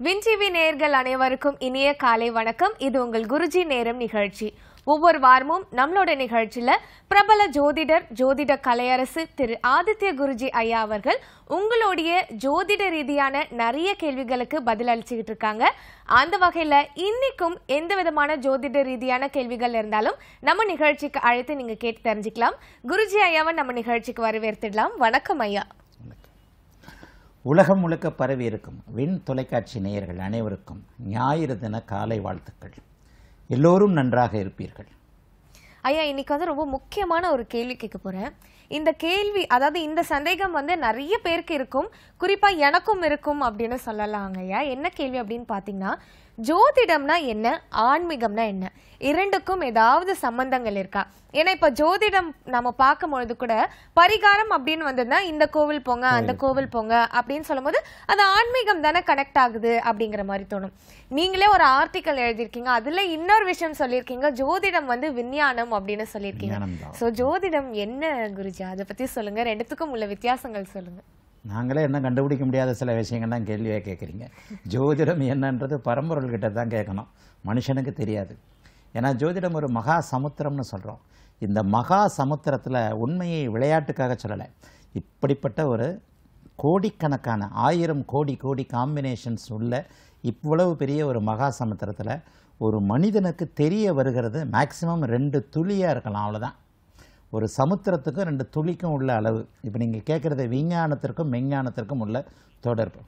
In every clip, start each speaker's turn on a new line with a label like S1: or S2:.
S1: Win TV நேயர்கள் அனைவருக்கும் இனிய காலை வணக்கம் இது உங்கள் குருஜி நேரம் நிகழ்ச்சி ஒவ்வொரு வாரமும் நம்மளோட நிகழ்ச்சியில பிரபல ஜோதிடர் ஜோதிட கலையரசு திரு ஆதித்ய குருஜி ஐயா அவர்கள் உங்களுடைய ஜோதிட ரீதியான நிறைய கேள்விகளுக்கு பதில் அளிச்சுக்கிட்டு இருக்காங்க அந்த வகையில இன்னைக்கும் எந்த விதமான ஜோதிட ரீதியான கேள்விகள் இருந்தாலும் நம்ம நிகழ்ச்சிக்கு அழைத்து நீங்க கேட்டு தெரிஞ்சுக்கலாம் குருஜி ஐயாவை நம்ம நிகழ்ச்சிக்கு வரவேற்றுடலாம் வணக்கம் ஐயா
S2: உலகம் முழுக்க பரவி இருக்கும் விண் தொலைக்காட்சி நேயர்கள் அனைவருக்கும் ஞாயிறு தின காலை வாழ்த்துக்கள் எல்லோரும் நன்றாக இருப்பீர்கள்
S1: ஐயா இன்னைக்கு வந்து ரொம்ப முக்கியமான ஒரு கேள்வி கேட்க போறேன் இந்த கேள்வி அதாவது இந்த சந்தேகம் வந்து நிறைய பேருக்கு இருக்கும் குறிப்பா எனக்கும் இருக்கும் அப்படின்னு சொல்லலாங்க ஐயா என்ன கேள்வி அப்படின்னு பாத்தீங்கன்னா ஜோதிடம்னா என்ன ஆன்மீகம்னா என்ன இரண்டுக்கும் ஏதாவது சம்பந்தங்கள் இருக்கா ஏன்னா இப்ப ஜோதிடம் நம்ம பார்க்கும் பொழுது கூட பரிகாரம் அப்படின்னு வந்ததுன்னா இந்த கோவில் போங்க அந்த கோவில் போங்க அப்படின்னு சொல்லும்போது அது ஆன்மீகம் தானே கனெக்ட் ஆகுது அப்படிங்கிற மாதிரி தோணும் நீங்களே ஒரு ஆர்டிக்கல் எழுதியிருக்கீங்க அதுல இன்னொரு விஷயம் சொல்லியிருக்கீங்க ஜோதிடம் வந்து விஞ்ஞானம் அப்படின்னு சொல்லியிருக்கீங்க
S2: விஞ்ஞானம்தான்.
S1: சோ ஜோதிடம் என்ன குருஜி அதை பத்தி சொல்லுங்க ரெண்டுத்துக்கும் உள்ள வித்தியாசங்கள் சொல்லுங்க
S2: நாங்களே என்ன கண்டுபிடிக்க முடியாத சில விஷயங்கள்லாம் கேள்வியாக கேட்குறீங்க ஜோதிடம் என்னன்றது பரம்பொருள்கிட்ட தான் கேட்கணும் மனுஷனுக்கு தெரியாது ஏன்னா ஜோதிடம் ஒரு மகா சமுத்திரம்னு சொல்கிறோம் இந்த மகா சமுத்திரத்தில் உண்மையை விளையாட்டுக்காக சொல்லலை இப்படிப்பட்ட ஒரு கோடிக்கணக்கான ஆயிரம் கோடி கோடி காம்பினேஷன்ஸ் உள்ள இவ்வளவு பெரிய ஒரு மகா சமுத்திரத்தில் ஒரு மனிதனுக்கு தெரிய வருகிறது மேக்சிமம் ரெண்டு துளியாக இருக்கலாம் அவ்வளோதான் ஒரு சமுத்திரத்துக்கும் ரெண்டு துளிக்கும் உள்ள அளவு இப்போ நீங்கள் கேட்குறது விஞ்ஞானத்திற்கும் மெஞ்ஞானத்திற்கும் உள்ள தொடர்பு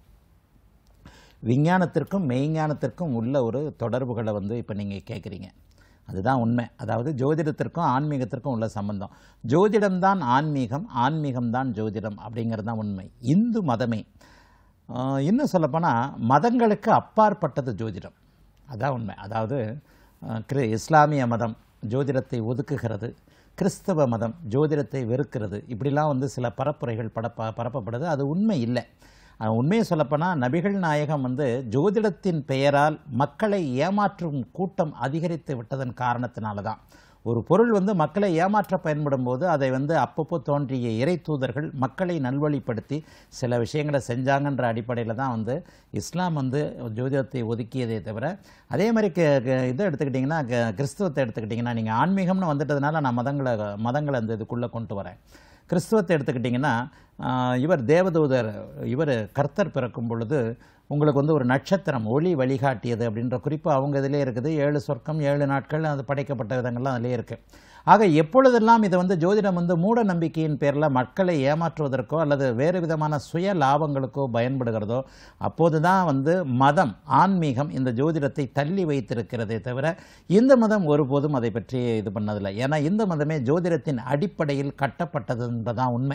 S2: விஞ்ஞானத்திற்கும் மெய்ஞானத்திற்கும் உள்ள ஒரு தொடர்புகளை வந்து இப்போ நீங்கள் கேட்குறீங்க அதுதான் உண்மை அதாவது ஜோதிடத்திற்கும் ஆன்மீகத்திற்கும் உள்ள சம்பந்தம் ஜோதிடம்தான் ஆன்மீகம் ஆன்மீகம்தான் ஜோதிடம் அப்படிங்கிறது தான் உண்மை இந்து மதமே ஆஹ், இன்னும் சொல்லப்போனால் மதங்களுக்கு அப்பாற்பட்டது ஜோதிடம் அதான் உண்மை அதாவது ஆஹ், கிரி இஸ்லாமிய மதம் ஜோதிடத்தை ஒதுக்குகிறது கிறிஸ்தவ மதம் ஜோதிடத்தை வெறுக்கிறது இப்படிலாம் வந்து சில பரப்புரைகள் படப்ப பரப்பப்படுது அது உண்மை இல்லை ஆஹ், உண்மையை சொல்லப்போனால் நபிகள் நாயகம் வந்து ஜோதிடத்தின் பெயரால் மக்களை ஏமாற்றும் கூட்டம் அதிகரித்து விட்டதன் காரணத்தினால தான் ஒரு பொருள் வந்து மக்களை ஏமாற்ற பயன்படும் போது அதை வந்து அப்பப்போ தோன்றிய இறை தூதர்கள் மக்களை நல்வழிப்படுத்தி சில விஷயங்களை செஞ்சாங்கன்ற அடிப்படையில் தான் வந்து இஸ்லாம் வந்து ஜோதிடத்தை ஒதுக்கியதே தவிர அதே மாதிரி க க- இதை எடுத்துக்கிட்டிங்கன்னா க- கிறிஸ்துவத்தை எடுத்துக்கிட்டிங்கன்னா நீங்கள் ஆன்மீகம்னு வந்துட்டதுனால நான் மதங்களை மதங்களை அந்த இதுக்குள்ளே கொண்டு வரேன் கிறிஸ்துவத்தை எடுத்துக்கிட்டிங்கன்னா ஆஹ், இவர் தேவதூதர் இவர் கர்த்தர் பிறக்கும் பொழுது உங்களுக்கு வந்து ஒரு நட்சத்திரம் ஒளி வழிகாட்டியது அப்படின்ற குறிப்பு அவங்க இதிலே இருக்குது ஏழு சொர்க்கம் ஏழு நாட்கள் அது படைக்கப்பட்ட விதங்கள்லாம் அதிலே இருக்குது ஆக எப்பொழுதெல்லாம் இதை வந்து ஜோதிடம் வந்து மூட நம்பிக்கையின் பேரில் மக்களை ஏமாற்றுவதற்கோ அல்லது வேறு விதமான சுய லாபங்களுக்கோ பயன்படுகிறதோ அப்போது தான் வந்து மதம் ஆன்மீகம் இந்த ஜோதிடத்தை தள்ளி வைத்திருக்கிறதே தவிர இந்த மதம் ஒருபோதும் அதை பற்றி இது பண்ணதில்லை ஏன்னா இந்த மதமே ஜோதிடத்தின் அடிப்படையில் கட்டப்பட்டது என்பதுதான் உண்மை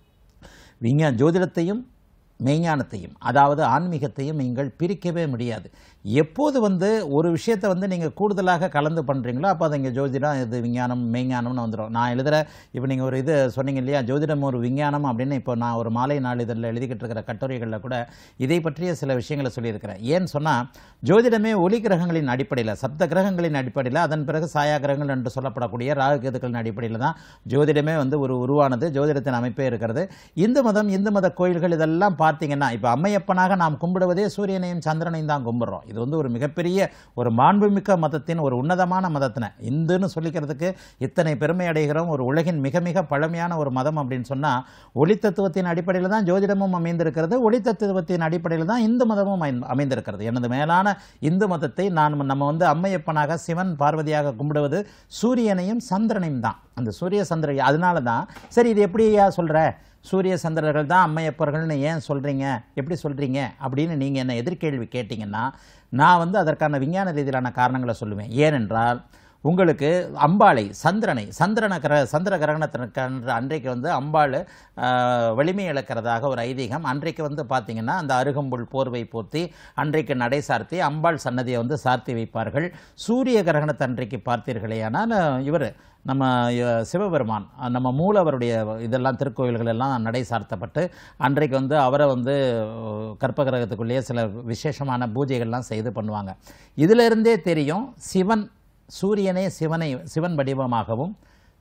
S2: விஞ்ஞா ஜோதிடத்தையும் மெய்ஞானத்தையும் அதாவது ஆன்மீகத்தையும் நீங்கள் பிரிக்கவே முடியாது எப்போது வந்து ஒரு விஷயத்தை வந்து நீங்கள் கூடுதலாக கலந்து பண்ணுறீங்களோ அப்போ அது இங்கே ஜோதிடம் இது விஞ்ஞானம் மெய்ஞானம்னு வந்துடும் நான் எழுதுகிற இப்போ நீங்கள் ஒரு இது சொன்னீங்க இல்லையா ஜோதிடம் ஒரு விஞ்ஞானம் அப்படின்னு இப்போ நான் ஒரு மாலை நாளிதழில் எழுதிக்கிட்டு இருக்கிற கட்டுரைகளில் கூட இதை பற்றிய சில விஷயங்களை சொல்லியிருக்கிறேன் ஏன்னு சொன்னால் ஜோதிடமே ஒளி கிரகங்களின் அடிப்படையில் சப்த கிரகங்களின் அடிப்படையில் அதன் பிறகு சாயா கிரகங்கள் என்று சொல்லப்படக்கூடிய ராகு கேதுக்களின் அடிப்படையில் தான் ஜோதிடமே வந்து ஒரு உருவானது ஜோதிடத்தின் அமைப்பே இருக்கிறது இந்து மதம் இந்து மத கோயில்கள் இதெல்லாம் பார்த்தீங்கன்னா இப்போ அம்மையப்பனாக நாம் கும்பிடுவதே சூரியனையும் சந்திரனையும் தான் கும்பிடுறோம் இது வந்து ஒரு மிகப்பெரிய ஒரு மாண்புமிக்க மதத்தின் ஒரு உன்னதமான மதத்தின இந்துன்னு சொல்லிக்கிறதுக்கு இத்தனை பெருமை அடைகிறோம் ஒரு உலகின் மிக மிக பழமையான ஒரு மதம் அப்படின்னு சொன்னால் ஒளி தத்துவத்தின் அடிப்படையில் தான் ஜோதிடமும் அமைந்திருக்கிறது ஒளி தத்துவத்தின் அடிப்படையில் தான் இந்து மதமும் அமைந்து- அமைந்திருக்கிறது எனது மேலான இந்து மதத்தை நான் நம்ம வந்து அம்மையப்பனாக சிவன் பார்வதியாக கும்பிடுவது சூரியனையும் சந்திரனையும் தான் அந்த சூரிய சந்திர அதனால தான் சரி இது எப்படியா சொல்ற சூரிய சந்திரர்கள் தான் அம்மையப்பர்கள்னு ஏன் சொல்றீங்க எப்படி சொல்றீங்க அப்படின்னு நீங்க என்ன எதிர்கேள்வி கேட்டீங்கன்னா நான் வந்து அதற்கான விஞ்ஞான ரீதியிலான காரணங்களை சொல்லுவேன் ஏனென்றால் உங்களுக்கு அம்பாளை சந்திரனை சந்திரன கிர சந்திர கிரகணத்திற்கு அன்றைக்கு வந்து அம்பாள் ஆஹ், வலிமை இழக்கிறதாக ஒரு ஐதீகம் அன்றைக்கு வந்து பார்த்தீங்கன்னா அந்த அருகம்புல் போர்வை போர்த்தி அன்றைக்கு நடை சார்த்தி அம்பாள் சன்னதியை வந்து சார்த்தி வைப்பார்கள் சூரிய கிரகணத்தை அன்றைக்கு பார்த்தீர்களேயானால் இவர் நம்ம அஹ், சிவபெருமான் அஹ், நம்ம மூலவருடைய இதெல்லாம் திருக்கோயில்கள் எல்லாம் நடை சார்த்தப்பட்டு அன்றைக்கு வந்து அவரை வந்து அஹ், கற்ப கிரகத்துக்குள்ளேயே சில விசேஷமான பூஜைகள்லாம் செய்து பண்ணுவாங்க இதிலிருந்தே தெரியும் சிவன் சூரியனே சிவனை சிவன் வடிவமாகவும்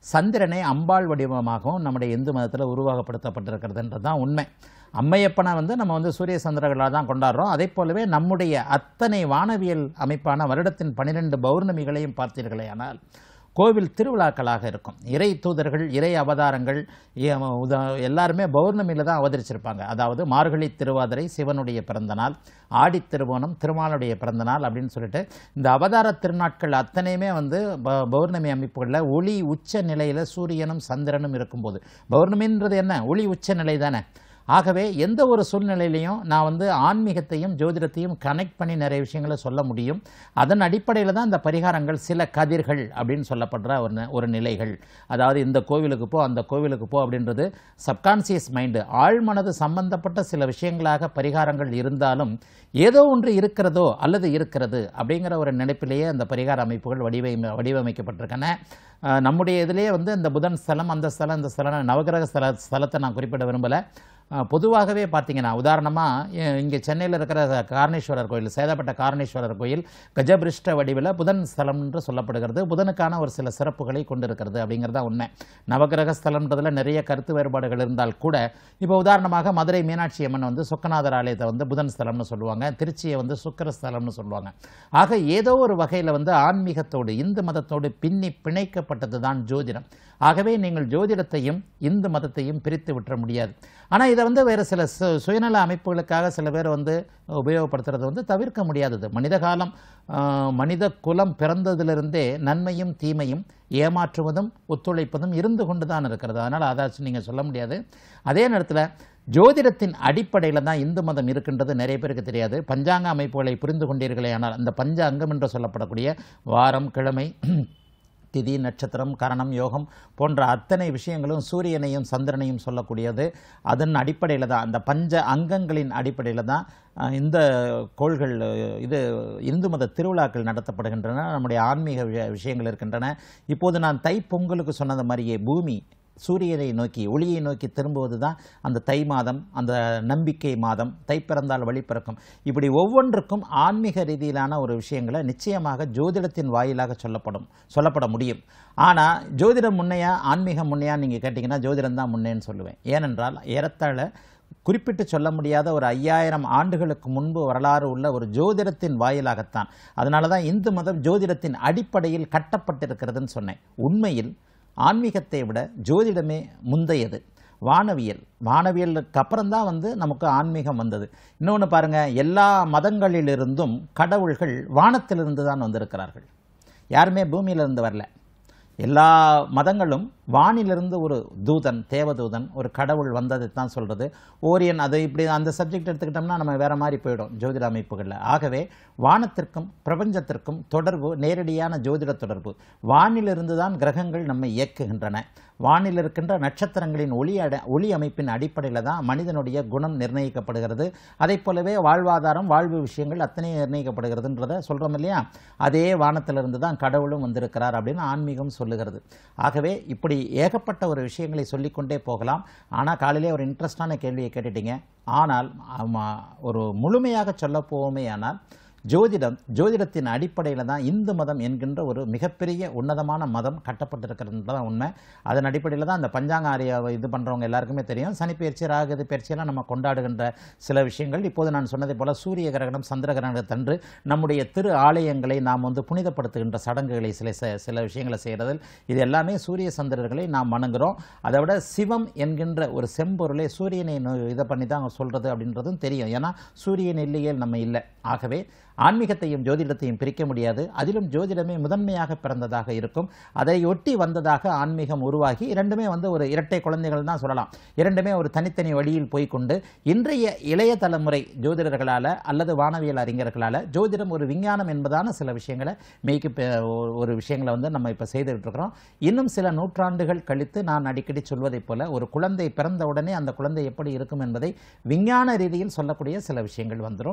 S2: சந்திரனை அம்பாள் வடிவமாகவும் நம்முடைய இந்து மதத்தில் உருவாகப்படுத்தப்பட்டிருக்கிறதுன்றது தான் உண்மை அம்மையப்பனை வந்து நம்ம வந்து சூரிய சந்திரர்களாக தான் கொண்டாடுறோம் அதே போலவே நம்முடைய அத்தனை வானவியல் அமைப்பான வருடத்தின் பன்னிரெண்டு பௌர்ணமிகளையும் பார்த்தீர்களே ஆனால் கோவில் திருவிழாக்களாக இருக்கும் இறை தூதர்கள் இறை அவதாரங்கள் ஏ- உதா எல்லாருமே பௌர்ணமியில் தான் அவதரிச்சிருப்பாங்க அதாவது மார்கழி திருவாதிரை சிவனுடைய பிறந்தநாள் ஆடித் திருவோணம் திருமாலுடைய பிறந்தநாள் அப்படின்னு சொல்லிட்டு இந்த அவதார திருநாட்கள் அத்தனையுமே வந்து ப- பௌர்ணமி அமைப்புகளில் ஒளி உச்ச நிலையில் சூரியனும் சந்திரனும் இருக்கும்போது பௌர்ணமின்றது என்ன ஒளி உச்ச நிலை தானே ஆகவே எந்த ஒரு சூழ்நிலையிலையும் நான் வந்து ஆன்மீகத்தையும் ஜோதிடத்தையும் கனெக்ட் பண்ணி நிறைய விஷயங்களை சொல்ல முடியும் அதன் அடிப்படையில் தான் இந்த பரிகாரங்கள் சில கதிர்கள் அப்படின்னு சொல்லப்படுற ஒரு நி- ஒரு நிலைகள் அதாவது இந்த கோவிலுக்கு போ அந்த கோவிலுக்கு போ அப்படின்றது சப்கான்சியஸ் மைண்டு ஆழ்மனது சம்பந்தப்பட்ட சில விஷயங்களாக பரிகாரங்கள் இருந்தாலும் ஏதோ ஒன்று இருக்கிறதோ அல்லது இருக்கிறது அப்படிங்கிற ஒரு நினைப்பிலேயே அந்த பரிகார அமைப்புகள் வடிவமை வடிவமைக்கப்பட்டிருக்கன அஹ் நம்முடைய இதிலேயே வந்து இந்த புதன் ஸ்தலம் அந்த ஸ்தலம் இந்த ஸ்தலம் நவகிரக ஸ்தல ஸ்தலத்தை நான் குறிப்பிட விரும்பலை அஹ் பொதுவாகவே பார்த்தீங்கன்னா உதாரணமாக இங்கே சென்னையில் இருக்கிற காரணேஸ்வரர் கோயில் சேதப்பட்ட காரணேஸ்வரர் கோயில் கஜபிருஷ்ட வடிவில் புதன் ஸ்தலம் என்று சொல்லப்படுகிறது புதனுக்கான ஒரு சில சிறப்புகளை கொண்டிருக்கிறது அப்படிங்கிறது தான் உண்மை நவகிரக ஸ்தலம்ன்றதுல நிறைய கருத்து வேறுபாடுகள் இருந்தால் கூட இப்போ உதாரணமாக மதுரை மீனாட்சி அம்மன் வந்து சொக்கநாதர் ஆலயத்தை வந்து புதன் ஸ்தலம்னு சொல்லுவாங்க திருச்சியை வந்து சுக்கிர ஸ்தலம்னு சொல்லுவாங்க ஆக ஏதோ ஒரு வகையில் வந்து ஆன்மீகத்தோடு இந்து மதத்தோடு பின்னி பிணைக்கப்பட்டது தான் ஜோதிடம் ஆகவே நீங்கள் ஜோதிடத்தையும் இந்து மதத்தையும் பிரித்து விட்டுற முடியாது ஆனால் இதை வந்து வேறு சில சு- சுயநல அமைப்புகளுக்காக சில பேர் வந்து உபயோகப்படுத்துறது வந்து தவிர்க்க முடியாதது மனித காலம் ஆஹ், மனித குலம் பிறந்ததிலிருந்தே நன்மையும் தீமையும் ஏமாற்றுவதும் ஒத்துழைப்பதும் இருந்து கொண்டு தான் இருக்கிறது அதனால் அதாச்சும் நீங்கள் சொல்ல முடியாது அதே நேரத்தில் ஜோதிடத்தின் அடிப்படையில் தான் இந்து மதம் இருக்கின்றது நிறைய பேருக்கு தெரியாது பஞ்சாங்க அமைப்புகளை புரிந்து கொண்டீர்களே ஆனால் அந்த பஞ்ச அங்கம் என்று சொல்லப்படக்கூடிய வாரம் கிழமை திதி நட்சத்திரம் கரணம் யோகம் போன்ற அத்தனை விஷயங்களும் சூரியனையும் சந்திரனையும் சொல்லக்கூடியது அதன் அடிப்படையில் தான் அந்த பஞ்ச அங்கங்களின் அடிப்படையில் தான் அஹ், இந்த கோள்கள் அஹ், இது இந்து மத திருவிழாக்கள் நடத்தப்படுகின்றன நம்முடைய ஆன்மீக விஷ- விஷயங்கள் இருக்கின்றன இப்போது நான் தை பொங்கலுக்கு சொன்னது மாதிரியே பூமி சூரியனை நோக்கி ஒளியை நோக்கி திரும்புவது தான் அந்த தை மாதம் அந்த நம்பிக்கை மாதம் தை பிறந்தால் வழி பிறக்கும் இப்படி ஒவ்வொன்றுக்கும் ஆன்மீக ரீதியிலான ஒரு விஷயங்களை நிச்சயமாக ஜோதிடத்தின் வாயிலாக சொல்லப்படும் சொல்லப்பட முடியும் ஆனால் ஜோதிடம் முன்னையா ஆன்மீகம் முன்னையா நீங்கள் கேட்டிங்கன்னா ஜோதிடம் தான் முன்னேன்னு சொல்லுவேன் ஏனென்றால் ஏறத்தாழ குறிப்பிட்டு சொல்ல முடியாத ஒரு ஐயாயிரம் ஆண்டுகளுக்கு முன்பு வரலாறு உள்ள ஒரு ஜோதிடத்தின் வாயிலாகத்தான் அதனால தான் இந்து மதம் ஜோதிடத்தின் அடிப்படையில் கட்டப்பட்டிருக்கிறதுன்னு சொன்னேன் உண்மையில் ஆன்மீகத்தை விட ஜோதிடமே முந்தையது வானவியல் வானவியலுக்கு அப்புறம் தான் வந்து நமக்கு ஆன்மீகம் வந்தது இன்னொன்று பாருங்கள் எல்லா மதங்களிலிருந்தும் கடவுள்கள் வானத்திலிருந்து தான் வந்திருக்கிறார்கள் யாருமே பூமியிலிருந்து வரல எல்லா மதங்களும் வானிலிருந்து ஒரு தூதன் தேவதூதன் ஒரு கடவுள் வந்ததை தான் சொல்கிறது ஓரியன் அது இப்படி அந்த சப்ஜெக்ட் எடுத்துக்கிட்டோம்னா நம்ம வேற மாதிரி போயிடும் ஜோதிட அமைப்புகளில் ஆகவே வானத்திற்கும் பிரபஞ்சத்திற்கும் தொடர்பு நேரடியான ஜோதிட தொடர்பு வானிலிருந்து தான் கிரகங்கள் நம்மை இயக்குகின்றன வானில் இருக்கின்ற நட்சத்திரங்களின் ஒளி அட ஒளி அமைப்பின் அடிப்படையில் தான் மனிதனுடைய குணம் நிர்ணயிக்கப்படுகிறது அதை போலவே வாழ்வாதாரம் வாழ்வு விஷயங்கள் அத்தனை நிர்ணயிக்கப்படுகிறதுன்றதை சொல்கிறோம் இல்லையா அதே வானத்திலிருந்து தான் கடவுளும் வந்திருக்கிறார் அப்படின்னு ஆன்மீகம் சொல்லுகிறது ஆகவே இப்படி ஏகப்பட்ட ஒரு விஷயங்களை சொல்லிக்கொண்டே போகலாம் ஆனால் காலையிலே ஒரு இன்ட்ரெஸ்டான கேள்வியை கேட்டுட்டீங்க ஆனால் ஆமா, ஒரு முழுமையாக சொல்ல போவோமே ஆனால் ஜோதிடம் ஜோதிடத்தின் அடிப்படையில் தான் இந்து மதம் என்கின்ற ஒரு மிகப்பெரிய உன்னதமான மதம் கட்டப்பட்டிருக்கிறது தான் உண்மை அதன் அடிப்படையில் தான் அந்த பஞ்சாங்க ஆரிய இது பண்ணுறவங்க எல்லாருக்குமே தெரியும் சனிப்பெயர்ச்சி ராகுது பயிற்சியெல்லாம் நம்ம கொண்டாடுகின்ற சில விஷயங்கள் இப்போது நான் சொன்னதை போல சூரிய கிரகணம் சந்திர கிரகணத்தன்று நம்முடைய திரு ஆலயங்களை நாம் வந்து புனிதப்படுத்துகின்ற சடங்குகளை சில ச- சில விஷயங்களை செய்கிறதில் இது எல்லாமே சூரிய சந்திரர்களை நாம் வணங்குறோம் அதை விட சிவம் என்கின்ற ஒரு செம்பொருளை சூரியனை நோ- இதை பண்ணி தான் சொல்கிறது அப்படின்றதும் தெரியும் ஏன்னா சூரியன் இல்லையே நம்ம இல்லை ஆகவே ஆன்மீகத்தையும் ஜோதிடத்தையும் பிரிக்க முடியாது அதிலும் ஜோதிடமே முதன்மையாக பிறந்ததாக இருக்கும் அதை ஒட்டி வந்ததாக ஆன்மீகம் உருவாகி இரண்டுமே வந்து ஒரு இரட்டை குழந்தைகள் தான் சொல்லலாம் இரண்டுமே ஒரு தனித்தனி வழியில் போய்க்கொண்டு இன்றைய இளைய தலைமுறை ஜோதிடர்களால் அல்லது வானவியல் அறிஞர்களால் ஜோதிடம் ஒரு விஞ்ஞானம் என்பதான சில விஷயங்களை மெய்க்கு பே- ஒரு- ஒரு விஷயங்களை வந்து நம்ம இப்போ செய்துகிட்டு இருக்கிறோம் இன்னும் சில நூற்றாண்டுகள் கழித்து நான் அடிக்கடி சொல்வதைப் போல ஒரு குழந்தை பிறந்த உடனே அந்த குழந்தை எப்படி இருக்கும் என்பதை விஞ்ஞான ரீதியில் சொல்லக்கூடிய சில விஷயங்கள் வந்துடும்